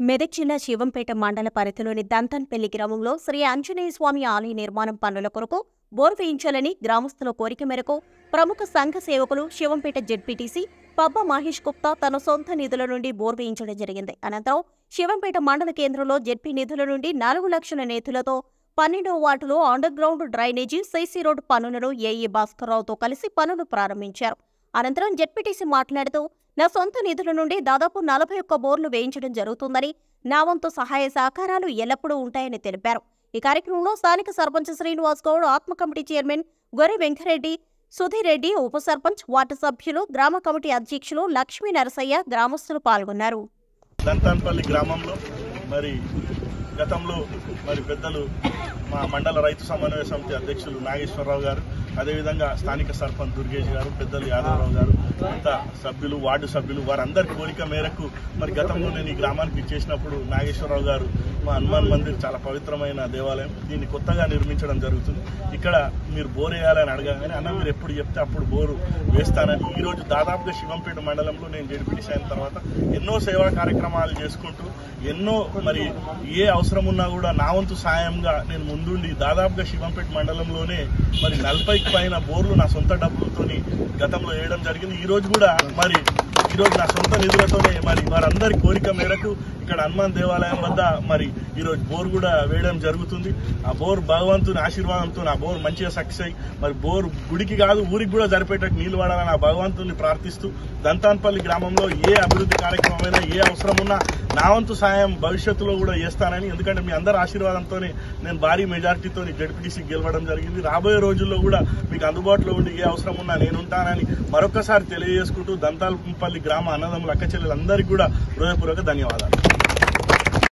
మెదక్ జిల్లా శివంపేట మండల పరిధిలోని దంతన్పల్లి గ్రామంలో శ్రీ ఆంజనేయ స్వామి ఆలయ నిర్మాణం పనుల కొరకు బోర్ వేయించాలని గ్రామస్తుల కోరిక మేరకు ప్రముఖ సంఘ సేవకులు శివంపేట జెడ్పీటీసీ పబ్బ మహేష్ గుప్తా తన సొంత నిధుల నుండి బోర్ వేయించడం జరిగింది అనంతరం శివంపేట మండల కేంద్రంలో జెడ్పీ నిధుల నుండి నాలుగు లక్షల నిధులతో పన్నెండవ వార్డులో underground drainage CC road పనులను ఏఈ భాస్కర్రావుతో కలిసి పనులు ప్రారంభించారు అనంతరం జెడ్పీటీసీ మాట్లాడుతూ నా సొంత నిధుల నుండి దాదాపు నలభై ఒక్క బోర్లు వేయించడం జరుగుతుందని నా వంతు సహాయ సహకారాలు ఎల్లప్పుడూ ఉంటాయని తెలిపారు ఈ కార్యక్రమంలో స్థానిక సర్పంచ్ శ్రీనివాస్ గౌడ్ ఆత్మ కమిటీ చైర్మన్ గొర్రె వెంకరెడ్డి సుధీర్ రెడ్డి ఉప సర్పంచ్ వార్డు సభ్యులు గ్రామ కమిటీ అధ్యక్షులు లక్ష్మీ నరసయ్య గ్రామస్తులు పాల్గొన్నారు దంతాన్పల్లి గ్రామంలో మరి గతంలో మరి పెద్దలు మా మండల రైతు సమన్వయ సమితి అధ్యక్షులు నాగేశ్వరరావు గారు అదేవిధంగా స్థానిక సర్పంచ్ దుర్గేష్ గారు పెద్దలు యాదవరావు గారు అంతా సభ్యులు వార్డు సభ్యులు వారందరి కోరిక మేరకు మరి గతంలో నేను ఈ గ్రామానికి ఇచ్చేసినప్పుడు నాగేశ్వరరావు గారు మా హనుమాన్ మందిర్ చాలా పవిత్రమైన దేవాలయం దీన్ని కొత్తగా నిర్మించడం జరుగుతుంది ఇక్కడ మీరు బోర్ వేయాలని అడగగానే అన్న మీరు ఎప్పుడు చెప్తే అప్పుడు బోరు వేస్తానని ఈ రోజు దాదాపుగా శివంపేట మండలంలో నేను జడ్పీటీసీ అయిన తర్వాత ఎన్నో సేవా కార్యక్రమాలు చేసుకుంటూ ఎన్నో మరి ఏ అవసరం ఉన్నా కూడా నా వంతు సాయంగా నేను ముందుండి దాదాపుగా శివంపేట మండలంలోనే మరి నలభైకి పైన బోర్లు నా సొంత డబ్బులతోని గతంలో వేయడం జరిగింది ఈ రోజు కూడా మరి ఈ రోజు నా సొంత నిధులతోనే మరి వారందరి కోరిక మేరకు ఇక్కడ హనుమాన్ దేవాలయం వద్ద మరి ఈ రోజు బోర్ కూడా వేయడం జరుగుతుంది ఆ బోర్ భగవంతుని ఆశీర్వాదంతో ఆ బోర్ మంచిగా సక్సెస్ అయ్యి మరి బోర్ గుడికి కాదు ఊరికి కూడా సరిపోయేటట్టు నీళ్లు వాడాలని ఆ భగవంతుని ప్రార్థిస్తూ దంతాన్పల్లి గ్రామంలో ఏ అభివృద్ధి కార్యక్రమమైనా ఏ అవసరం ఉన్నా నా వంతు సాయం భవిష్యత్తులో కూడా చేస్తానని ఎందుకంటే మీ అందరి ఆశీర్వాదంతోనే నేను భారీ మెజార్టీతో జడ్పీటీసీ గెలవడం జరిగింది రాబోయే రోజుల్లో కూడా మీకు అందుబాటులో ఉండి ఏ అవసరం ఉన్నా నేను ఉంటానని మరొకసారి తెలియజేసుకుంటూ దంతాలపల్లి గ్రామ అన్నదమ్ముల అక్క చెల్లెలందరికీ కూడా హృదయపూర్వక ధన్యవాదాలు